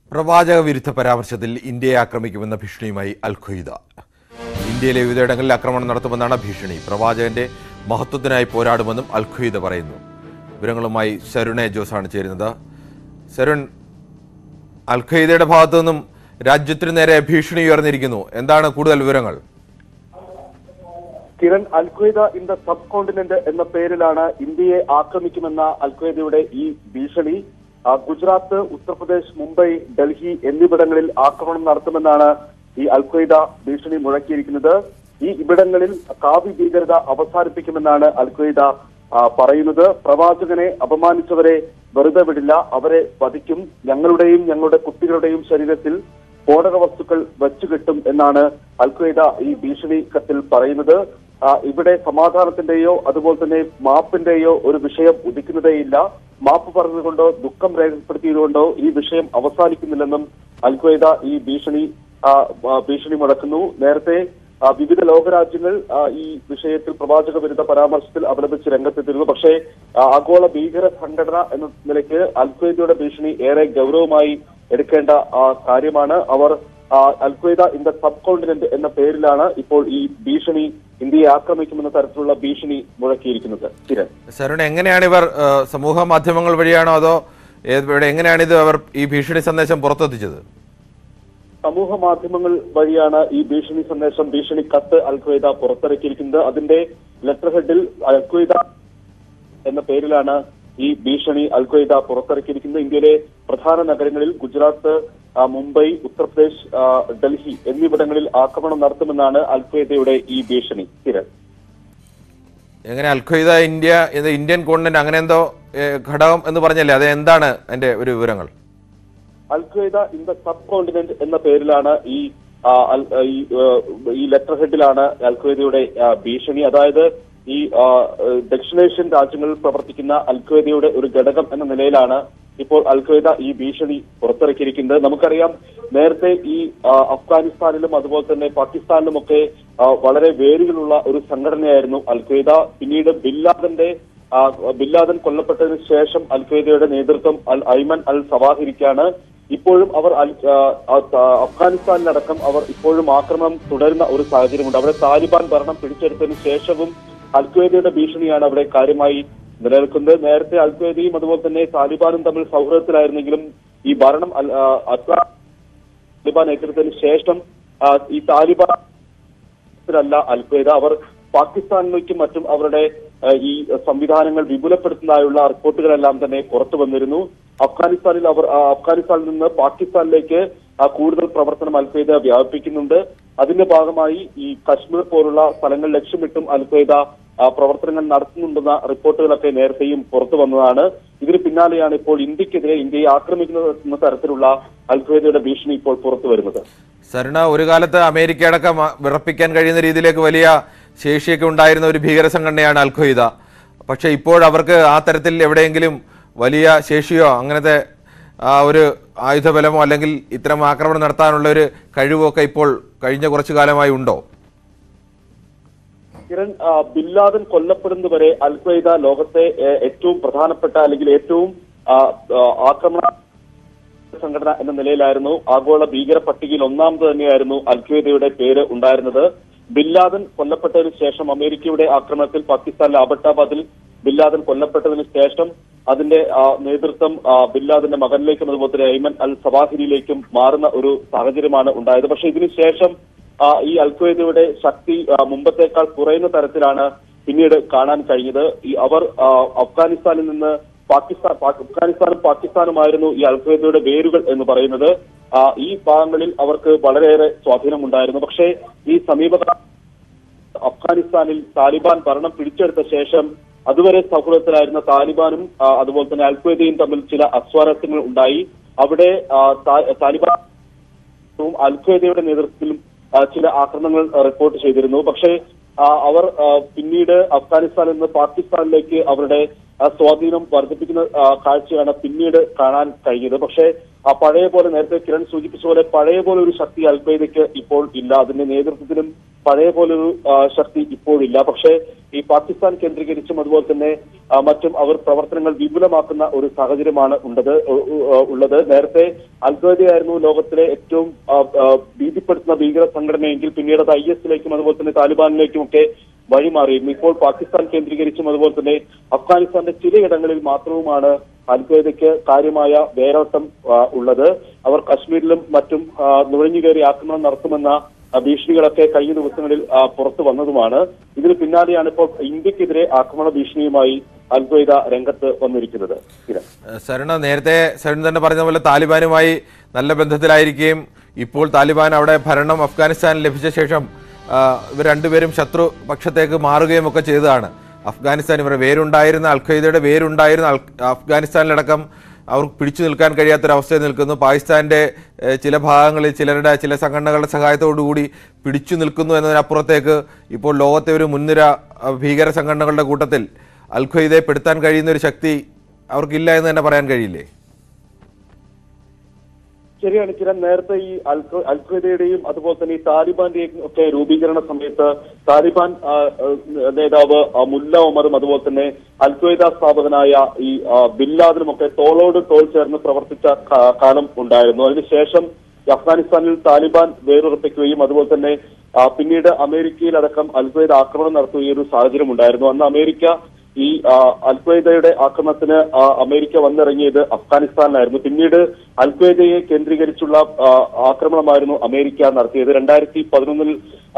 പ്രവാചക വിരുദ്ധ പരാമർശത്തിൽ ഇന്ത്യയെ ആക്രമിക്കുമെന്ന ഭീഷണിയുമായി അൽ ഖ്വയ്ദ ഇന്ത്യയിലെ വിവിധയിടങ്ങളിൽ ആക്രമണം നടത്തുമെന്നാണ് ഭീഷണി പ്രവാചകന്റെ മഹത്വത്തിനായി പോരാടുമെന്നും അൽ ഖ്വയ്ദ പറയുന്നു വിവരങ്ങളുമായി ശരുണെ ജോസാണ് ചേരുന്നത് ശരുൺ അൽ ഖ്വയ്ദയുടെ ഭാഗത്തു നിന്നും രാജ്യത്തിനു നേരെ ഭീഷണി ഉയർന്നിരിക്കുന്നു എന്താണ് കൂടുതൽ വിവരങ്ങൾ Kiran Al Qaeda in the subcontinent എന്ന പേരിലാണ് ഇന്ത്യയെ ആക്രമിക്കുമെന്ന അൽഖ്വയ്ദയുടെ ഈ ഭീഷണി ആ, ഗുജറാത്ത് ഉത്തർപ്രദേശ് മുംബൈ ഡൽഹി എന്നിവിടങ്ങളിൽ ആക്രമണം നടത്തുമെന്നാണ് ഈ അൽഖ്വയ്ദ ഭീഷണി മുഴക്കിയിരിക്കുന്നത് ഈ ഇവിടങ്ങളിൽ കാവ്യ ഭീകരത അവസാനിപ്പിക്കുമെന്നാണ് അൽഖ്വയ്ദ ആ, പറയുന്നത് പ്രവാചകനെ അപമാനിച്ചവരെ വെറുതെ വിടില്ല അവരെ വധിക്കും ഞങ്ങളുടെയും ഞങ്ങളുടെ കുട്ടികളുടെയും ശരീരത്തിൽ സ്ഫോടക വസ്തുക്കൾ വച്ചുകെട്ടും എന്നാണ് അൽഖ്വയ്ദ ഈ ഭീഷണി കത്തിൽ പറയുന്നത് ആ, ഇവിടെ സമാധാനത്തിന്റെയോ അതുപോലെ തന്നെ മാപ്പിന്റെയോ ഒരു വിഷയം ഉദിക്കുന്നതേയില്ല മാപ്പ് പറഞ്ഞതുകൊണ്ടോ ദുഃഖം രേഖപ്പെടുത്തിയതുകൊണ്ടോ ഈ വിഷയം അവസാനിക്കുന്നില്ലെന്നും അൽഖ്വയ്ദ ഈ ഭീഷണി ആ, ആ, ഭീഷണി മുടക്കുന്നു നേരത്തെ ആ, വിവിധ ലോകരാജ്യങ്ങൾ ആ, ഈ വിഷയത്തിൽ പ്രവാചക വിരുദ്ധ പരാമർശത്തിൽ അവലംബിച്ച് രംഗത്തെത്തിയിരുന്നു പക്ഷേ ആ, ആഗോള ഭീകര സംഘടന എന്ന നിലയ്ക്ക് അൽഖ്വയ്ദയുടെ ഭീഷണി ഏറെ ഗൗരവമായി എടുക്കേണ്ട ആ, കാര്യമാണ് അവർ ആ, Al Qaeda in the subcontinent എന്ന പേരിലാണ് ഇപ്പോൾ ഈ ഭീഷണി ഇന്ത്യയെ ആക്രമിക്കുമെന്ന തരത്തിലുള്ള ഭീഷണി മുഴക്കിയിരിക്കുന്നത് കിരൺ ശരുൺ എങ്ങനെയാണ് ഇവർ ആ, സമൂഹ മാധ്യമങ്ങൾ വഴിയാണോ അതോ ഏത് ഇവിടെ എങ്ങനെയാണ് ഇത് അവർ ഈ ഭീഷണി സന്ദേശം പുറത്തെത്തിച്ചത് സമൂഹ മാധ്യമങ്ങൾ വഴിയാണ് ഈ ഭീഷണി സന്ദേശം ഭീഷണി കത്ത് അൽഖ്വയ്ദ പുറത്തിറക്കിയിരിക്കുന്നത് അതിന്റെ ലെറ്റർ ഹെഡിൽ അൽഖ്വയ്ദ എന്ന പേരിലാണ് ഈ ഭീഷണി അൽഖ്വയ്ദ പുറത്തിറക്കിയിരിക്കുന്നത് ഇന്ത്യയിലെ പ്രധാന നഗരങ്ങളിൽ ഗുജറാത്ത് ആ, മുംബൈ ഉത്തർപ്രദേശ് ആ, ഡൽഹി എന്നിവിടങ്ങളിൽ ആക്രമണം നടത്തുമെന്നാണ് അൽഖ്വയ്ദയുടെ ഈ ഭീഷണി കിരൺ എങ്ങനെ അൽ ഖ്വയ്ദ ഇന്ത്യ ഇത് ഇന്ത്യൻ കോണ്ടിനെന്റ് അങ്ങനെ എന്തോ ഏ, ഘടകം എന്ന് പറഞ്ഞല്ലേ അത് എന്താണ് അതിന്റെ ഒരു വിവരങ്ങൾ Al Qaeda in the subcontinent എന്ന പേരിലാണ് ഈ ആ, അൽ- ഈ ആ, ഈ ലെറ്റർ ഹെഡിലാണ് അൽഖ്വയ്ദയുടെ ആ, ഭീഷണി അതായത് ഈ ആ, ദക്ഷിണേഷ്യൻ രാജ്യങ്ങളിൽ പ്രവർത്തിക്കുന്ന അൽഖ്വയ്ദയുടെ ഒരു ഘടകം എന്ന നിലയിലാണ് ഇപ്പോൾ അൽഖ്വയ്ദ ഈ ഭീഷണി പുറത്തിറക്കിയിരിക്കുന്നത് നമുക്കറിയാം നേരത്തെ ഈ ആ, അഫ്ഗാനിസ്ഥാനിലും അതുപോലെ തന്നെ പാകിസ്ഥാനിലുമൊക്കെ ആ, വളരെ വേരുകളുള്ള ഒരു സംഘടനയായിരുന്നു അൽഖ്വയ്ദ പിന്നീട് ബില്ലാദന്റെ ആ, ബില്ലാദൻ കൊല്ലപ്പെട്ടതിന് ശേഷം അൽഖ്വയ്ദയുടെ നേതൃത്വം അൽ ഐമൻ അൽ സവാഹിരിക്കാണ് ഇപ്പോഴും അവർ അൽ ആ, ആ, ആ, അഫ്ഗാനിസ്ഥാനിലടക്കം അവർ ഇപ്പോഴും ആക്രമണം തുടരുന്ന ഒരു സാഹചര്യമുണ്ട് അവിടെ താലിബാൻ ഭരണം പിടിച്ചെടുത്തതിന് ശേഷവും അൽഖ്വയ്ദയുടെ ഭീഷണിയാണ് അവിടെ കാര്യമായി നിലനിൽക്കുന്നത് നേരത്തെ അൽഖ്വയ്ദയും അതുപോലെ തന്നെ താലിബാനും തമ്മിൽ സൗഹൃദത്തിലായിരുന്നെങ്കിലും ഈ ഭരണം അൽ- ആ, അഫ്ഗാൻ താലിബാൻ ഏറ്റെടുത്തതിന് ശേഷം ആ, ഈ താലിബാൻ ല്ല അൽഖ്വയ്ദ അവർ പാകിസ്ഥാനിലേക്കും മറ്റും അവരുടെ ആ, ഈ സംവിധാനങ്ങൾ വിപുലപ്പെടുത്തുന്നതായുള്ള റിപ്പോർട്ടുകളെല്ലാം തന്നെ പുറത്തു വന്നിരുന്നു അഫ്ഗാനിസ്ഥാനിൽ അവർ ആ, അഫ്ഗാനിസ്ഥാനിൽ നിന്ന് പാകിസ്ഥാനിലേക്ക് ആ, കൂടുതൽ പ്രവർത്തനം അൽഖ്വയ്ദ വ്യാപിപ്പിക്കുന്നുണ്ട് അതിന്റെ ഭാഗമായി ഈ കശ്മീർ പോലുള്ള സ്ഥലങ്ങൾ ലക്ഷ്യമിട്ടും അൽഖ്വയ്ദ ആ, പ്രവർത്തനങ്ങൾ നടത്തുന്നുണ്ടെന്ന റിപ്പോർട്ടുകളൊക്കെ നേരത്തെയും പുറത്തു വന്നതാണ് ഇതിന് പിന്നാലെയാണ് ഇപ്പോൾ ഇന്ത്യക്കെതിരെ ഇന്ത്യയെ ആക്രമിക്കുന്ന തരത്തിലുള്ള അൽഖ്വയ്ദയുടെ ഭീഷണി ഇപ്പോൾ പുറത്തു വരുന്നത് സരുണ ഒരു കാലത്ത് അമേരിക്ക അടക്കം ആ, വിറപ്പിക്കാൻ കഴിയുന്ന രീതിയിലേക്ക് വലിയ ശേഷിയൊക്കെ ഉണ്ടായിരുന്ന ഒരു ഭീകര സംഘടനയാണ് അൽ ഖ്വയ്ദ പക്ഷേ ഇപ്പോൾ അവർക്ക് ആ തരത്തിൽ എവിടെയെങ്കിലും വലിയ ശേഷിയോ അങ്ങനത്തെ ആ ഒരു ആയുധബലമോ അല്ലെങ്കിൽ ഇത്തരം ആക്രമണം നടത്താനുള്ള ഒരു കഴിവൊക്കെ ഇപ്പോൾ കഴിഞ്ഞ കുറച്ചു കാലമായി ഉണ്ടോ കിരൺ ആ, ബില്ലാദൻ കൊല്ലപ്പെടുന്നതുവരെ അൽ ഖ്വയ്ദ ലോകത്തെ ഏ, ഏറ്റവും പ്രധാനപ്പെട്ട അല്ലെങ്കിൽ ഏറ്റവും ആ, ആ, ആക്രമണ സംഘടന എന്ന നിലയിലായിരുന്നു ആഗോള ഭീകര പട്ടികയിൽ ഒന്നാമത് തന്നെയായിരുന്നു അൽ ഖ്വയ്ദയുടെ പേര് ഉണ്ടായിരുന്നത് ബില്ലാദൻ കൊല്ലപ്പെട്ടതിന് ശേഷം അമേരിക്കയുടെ ആക്രമണത്തിൽ പാകിസ്ഥാനിലെ അബട്ടാബാദിൽ ബില്ലാദൻ കൊല്ലപ്പെട്ടതിന് ശേഷം അതിന്റെ ആ, നേതൃത്വം ആ, ബില്ലാദിന്റെ മകനിലേക്കും അതുപോലെ തന്നെ ഐമൻ അൽ സവാഹിരിയിലേക്കും മാറുന്ന ഒരു സാഹചര്യമാണ് ഉണ്ടായത് പക്ഷേ ഇതിനു ശേഷം ആ, ഈ അൽഖ്വയ്ദയുടെ ശക്തി ആ, മുമ്പത്തേക്കാൾ കുറയുന്ന തരത്തിലാണ് പിന്നീട് കാണാൻ കഴിഞ്ഞത് ഈ അവർ ആ, അഫ്ഗാനിസ്ഥാനിൽ നിന്ന് പാകിസ്ഥാൻ പാ- അഫ്ഗാനിസ്ഥാനും പാകിസ്ഥാനുമായിരുന്നു ഈ അൽഖ്വയ്ദയുടെ വേരുകൾ എന്ന് പറയുന്നത് ആ, ഈ ഭാഗങ്ങളിൽ അവർക്ക് വളരെയേറെ സ്വാധീനമുണ്ടായിരുന്നു പക്ഷേ ഈ സമീപകാല അഫ്ഗാനിസ്ഥാനിൽ താലിബാൻ ഭരണം പിടിച്ചെടുത്ത ശേഷം അതുവരെ സൗഹൃദത്തിലായിരുന്ന താലിബാനും ആ, അതുപോലെ തന്നെ അൽഖ്വയ്ദയും തമ്മിൽ ചില അസ്വാരസ്യങ്ങൾ ഉണ്ടായി അവിടെ ആ, താ- താലിബാൻ ും അൽഖ്വയ്ദയുടെ നേതൃത്വത്തിലും ആ, ചില ആക്രമണങ്ങൾ ആ, റിപ്പോർട്ട് ചെയ്തിരുന്നു പക്ഷേ ആ, അവർ ആ, പിന്നീട് അഫ്ഗാനിസ്ഥാനിൽ നിന്ന് പാകിസ്ഥാനിലേക്ക് അവരുടെ ആ, സ്വാധീനം വർദ്ധിപ്പിക്കുന്ന ആ, കാഴ്ചയാണ് പിന്നീട് കാണാൻ കഴിഞ്ഞത് പക്ഷേ ആ പഴയ പോലെ നേരത്തെ കിരൺ സൂചിപ്പിച്ച പോലെ പഴയ പോലെ ഒരു ശക്തി അൽഖ്വയ്ദയ്ക്ക് ഇപ്പോൾ ഇല്ല അതിന്റെ നേതൃത്വത്തിലും പഴയ പോലൊരു ആ, ശക്തി ഇപ്പോഴില്ല പക്ഷേ ഈ പാകിസ്ഥാൻ കേന്ദ്രീകരിച്ചും അതുപോലെ തന്നെ ആ, മറ്റും അവർ പ്രവർത്തനങ്ങൾ വിപുലമാക്കുന്ന ഒരു സാഹചര്യമാണ് ഉണ്ടത് ഉ- ഉ- ഉള്ളത് നേരത്തെ അൽഖ്വയ്ദയായിരുന്നു ലോകത്തിലെ ഏറ്റവും ആ, ആ, ഭീതിപ്പെടുത്തുന്ന ഭീകര സംഘടനയെങ്കിൽ പിന്നീട് അത് ഐ എസിലേക്കും അതുപോലെ തന്നെ താലിബാനിലേക്കും ഒക്കെ വഴിമാറിയിരുന്നു ഇപ്പോൾ പാകിസ്ഥാൻ കേന്ദ്രീകരിച്ചും അതുപോലെ തന്നെ അഫ്ഗാനിസ്ഥാന്റെ ചിലയിടങ്ങളിൽ മാത്രവുമാണ് അൽഖ്വയ്ദയ്ക്ക് കാര്യമായ വേരോട്ടം ആ, ഉള്ളത് അവർ കശ്മീരിലും മറ്റും ആ, നുഴഞ്ഞുകയറി ആക്രമണം നടത്തുമെന്ന ആ, ഭീഷണികളൊക്കെ കഴിഞ്ഞ ദിവസങ്ങളിൽ ആ, പുറത്തു വന്നതുമാണ് ഇതിന് പിന്നാലെയാണ് ഇപ്പോൾ ഇന്ത്യക്കെതിരെ ആക്രമണ ഭീഷണിയുമായി അൽഖ്വയ്ദ രംഗത്ത് വന്നിരിക്കുന്നത് കിരൺ സരുണ നേരത്തെ സരുൺ തന്നെ പറഞ്ഞ പോലെ താലിബാനുമായി നല്ല ബന്ധത്തിലായിരിക്കുകയും ഇപ്പോൾ താലിബാൻ അവിടെ ഭരണം അഫ്ഗാനിസ്ഥാനിൽ ലഭിച്ച ശേഷം ആ, ഇവർ രണ്ടുപേരും ശത്രു പക്ഷത്തേക്ക് മാറുകയും ഒക്കെ ചെയ്തതാണ് അഫ്ഗാനിസ്ഥാൻ ഇവരുടെ വേരുണ്ടായിരുന്ന അൽഖയ്ദയുടെ വേരുണ്ടായിരുന്ന അൽ- അഫ്ഗാനിസ്ഥാനിലടക്കം അവർക്ക് പിടിച്ചു നിൽക്കാൻ കഴിയാത്തൊരവസ്ഥയിൽ നിൽക്കുന്നു പാകിസ്ഥാന്റെ ഏഹ്, ചില ഭാഗങ്ങളിൽ ചിലരുടെ ചില സംഘടനകളുടെ സഹായത്തോടു കൂടി പിടിച്ചു നിൽക്കുന്നു എന്നതിനപ്പുറത്തേക്ക് ഇപ്പോൾ ലോകത്തെ ഒരു മുൻനിര അഹ്, ഭീകര സംഘടനകളുടെ കൂട്ടത്തിൽ അൽ ഖ്വയ്ദയെ പെടുത്താൻ കഴിയുന്ന ഒരു ശക്തി അവർക്കില്ല എന്ന് തന്നെ പറയാൻ കഴിയില്ലേ ശരിയാണ് കിരൺ നേരത്തെ ഈ അൽഖ- അൽഖ്വയ്ദയുടെയും അതുപോലെ തന്നെ ഈ താലിബാന്റെയും ഒക്കെ രൂപീകരണ സമയത്ത് താലിബാൻ ആ, ആ, നേതാവ് ആ, മുല്ല ഉമറും അതുപോലെ തന്നെ അൽഖ്വയ്ദ സ്ഥാപകനായ ഈ ആ, ബില്ലാദിനും ഒക്കെ തോളോട് തോൾ ചേർന്ന് പ്രവർത്തിച്ച കാ- കാലം ഉണ്ടായിരുന്നു അതിനുശേഷം ഈ അഫ്ഗാനിസ്ഥാനിൽ താലിബാൻ വേരുറപ്പിക്കുകയും അതുപോലെ തന്നെ ആ, പിന്നീട് അമേരിക്കയിലടക്കം അൽഖ്വയ്ദ ആക്രമണം നടത്തുകയും ഒരു സാഹചര്യം ഉണ്ടായിരുന്നു അന്ന് അമേരിക്ക ഈ ആ, അൽഖ്വയ്ദയുടെ ആക്രമണത്തിന് ആ, അമേരിക്ക വന്നിറങ്ങിയത് അഫ്ഗാനിസ്ഥാനിലായിരുന്നു പിന്നീട് അൽഖ്വയ്ദയെ കേന്ദ്രീകരിച്ചുള്ള ആ, ആക്രമണമായിരുന്നു അമേരിക്ക നടത്തിയത് രണ്ടായിരത്തി പതിനൊന്നിൽ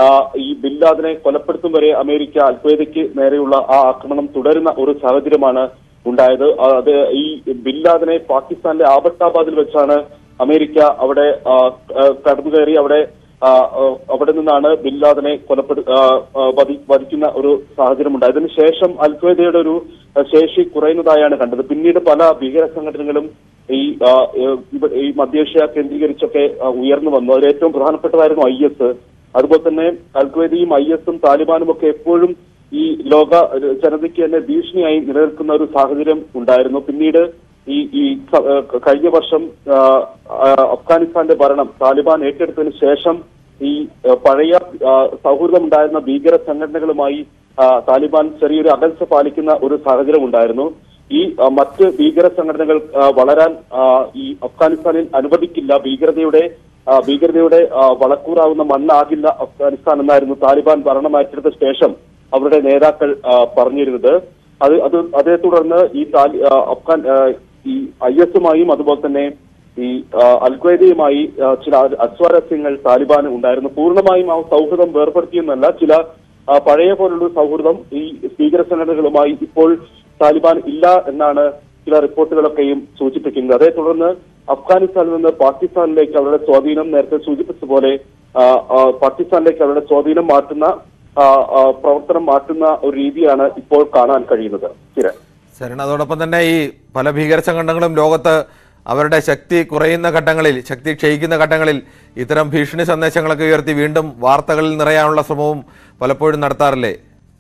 ഈ ബില്ലാദിനെ കൊലപ്പെടുത്തും വരെ അമേരിക്ക അൽഖ്വയ്ദയ്ക്ക് നേരെയുള്ള ആ ആക്രമണം തുടരുന്ന ഒരു സാഹചര്യമാണ് ഉണ്ടായത് ആ, അത് ഈ ബില്ലാദിനെ പാകിസ്ഥാനിലെ ആബട്ടാബാദിൽ വെച്ചാണ് അമേരിക്ക അവിടെ ആ, ആ, കടന്നുകയറി അവിടെ ആ, ആ, അവിടെ നിന്നാണ് ബില്ലാദിനെ കൊലപ്പെടു ആ, ആ, വധി- വധിക്കുന്ന ഒരു സാഹചര്യം ഉണ്ടായത് അതിനുശേഷം അൽഖ്വയ്ദയുടെ ഒരു ആ, ശേഷി കുറയുന്നതായാണ് കണ്ടത് പിന്നീട് പല ഭീകര സംഘടനകളും ഈ ആ, ഏ, ഇവ- ഈ മധ്യേഷ്യ കേന്ദ്രീകരിച്ചൊക്കെ ആ, ഉയർന്നു വന്നു അതിൽ ഏറ്റവും പ്രധാനപ്പെട്ടതായിരുന്നു ഐ എസ് അതുപോലെ തന്നെ അൽഖ്വയ്ദയും ഐ എസും താലിബാനും ഒക്കെ എപ്പോഴും ഈ ലോക ജനതയ്ക്ക് തന്നെ ഭീഷണിയായി നിലനിൽക്കുന്ന ഒരു സാഹചര്യം ഉണ്ടായിരുന്നു പിന്നീട് ഈ ഈ സ- ഏഹ് കഴിഞ്ഞ വർഷം ആ, ആ, അഫ്ഗാനിസ്ഥാന്റെ ഭരണം താലിബാൻ ഏറ്റെടുത്തതിന് ശേഷം ഈ ഏഹ് പഴയ ആ, സൗഹൃദമുണ്ടായിരുന്ന ഭീകര സംഘടനകളുമായി ആ, താലിബാൻ ചെറിയൊരു അകൽച്ച പാലിക്കുന്ന ഒരു സാഹചര്യം ഉണ്ടായിരുന്നു ഈ ആ, മറ്റ് ഭീകര സംഘടനകൾ ആ, വളരാൻ ആ, ഈ അഫ്ഗാനിസ്ഥാനിൽ അനുവദിക്കില്ല ഭീകരതയുടെ ആ, ഭീകരതയുടെ ആ, വളക്കൂറാവുന്ന മണ്ണാകില്ല അഫ്ഗാനിസ്ഥാൻ എന്നായിരുന്നു താലിബാൻ ഭരണം ഏറ്റെടുത്ത ശേഷം അവരുടെ നേതാക്കൾ ആ, പറഞ്ഞിരുന്നത് അത് അത് അതേ തുടർന്ന് ഈ താലി ആ, അഫ്ഗാൻ ആ, ഈ ഐ എസുമായും അതുപോലെ തന്നെ ഈ ആ, അൽഖ്വയ്ദയുമായി ആ, ചില അസ്വാരസ്യങ്ങൾ താലിബാന് ഉണ്ടായിരുന്നു പൂർണ്ണമായും ആ സൗഹൃദം വേർപെടുത്തിയെന്നല്ല ചില ആ, പഴയ പോലുള്ള സൗഹൃദം ഈ ഭീകര സംഘടനകളുമായി ഇപ്പോൾ താലിബാൻ ഇല്ല എന്നാണ് ചില റിപ്പോർട്ടുകളൊക്കെയും സൂചിപ്പിക്കുന്നത് അതേ തുടർന്ന് അഫ്ഗാനിസ്ഥാനിൽ നിന്ന് പാകിസ്ഥാനിലേക്ക് അവരുടെ സ്വാധീനം നേരത്തെ സൂചിപ്പിച്ചതുപോലെ ആ, ആ, പാകിസ്ഥാനിലേക്ക് അവരുടെ സ്വാധീനം മാറ്റുന്ന ആ, ആ, പ്രവർത്തനം മാറ്റുന്ന ഒരു രീതിയാണ് ഇപ്പോൾ കാണാൻ കഴിയുന്നത് കിരൺ ശരൺ അതോടൊപ്പം തന്നെ ഈ പല ഭീകര സംഘടനകളും ലോകത്ത് അവരുടെ ശക്തി കുറയുന്ന ഘട്ടങ്ങളിൽ ശക്തി ക്ഷയിക്കുന്ന ഘട്ടങ്ങളിൽ ഇത്തരം ഭീഷണി സന്ദേശങ്ങളൊക്കെ ഉയർത്തി വീണ്ടും വാർത്തകളിൽ നിറയാനുള്ള ശ്രമവും പലപ്പോഴും നടത്താറില്ലേ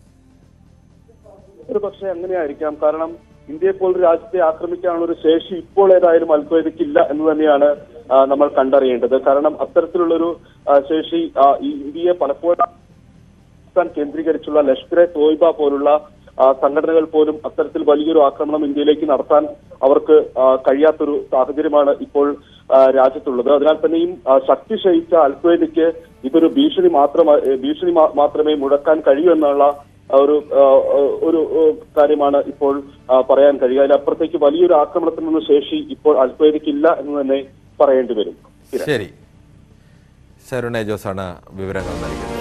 ഒരു പക്ഷേ അങ്ങനെയായിരിക്കാം കാരണം ഇന്ത്യയെ പോലൊരു രാജ്യത്തെ ആക്രമിക്കാനുള്ള ഒരു ശേഷി ഇപ്പോൾ ഏതായാലും അൽഖ്വയ്ദയ്ക്കില്ല എന്ന് തന്നെയാണ് ആ, നമ്മൾ കണ്ടറിയേണ്ടത് കാരണം അത്തരത്തിലുള്ളൊരു ആ, ശേഷി ആ, ഈ ഇന്ത്യയെ പലപ്പോഴും പാകിസ്ഥാൻ കേന്ദ്രീകരിച്ചുള്ള ലഷ്കർ എ തോയ്ബ പോലുള്ള ആ, സംഘടനകൾ പോലും അത്തരത്തിൽ വലിയൊരു ആക്രമണം ഇന്ത്യയിലേക്ക് നടത്താൻ അവർക്ക് ആ, കഴിയാത്തൊരു സാഹചര്യമാണ് ഇപ്പോൾ ആ, രാജ്യത്തുള്ളത് അതിനാൽ തന്നെയും ആ, ശക്തി ക്ഷയിച്ച അൽഖ്വയ്ദയ്ക്ക് ഇതൊരു ഭീഷണി മാത്രമായി ഭീഷണി മാ- മാത്രമേ മുഴക്കാൻ കഴിയൂ എന്നുള്ള ആ, ഒരു ആ, ഒരു ആ, കാര്യമാണ് ഇപ്പോൾ ആ, പറയാൻ കഴിയുക അതിലപ്പുറത്തേക്ക് വലിയൊരു ആക്രമണത്തിനുള്ള ശേഷി ഇപ്പോൾ അൽഖ്വയ്ദയ്ക്ക് ഇല്ല എന്ന് തന്നെ പറയേണ്ടി വരും ശരി ശരുണ ജോസാണ് വിവരങ്ങൾ നൽകിയത്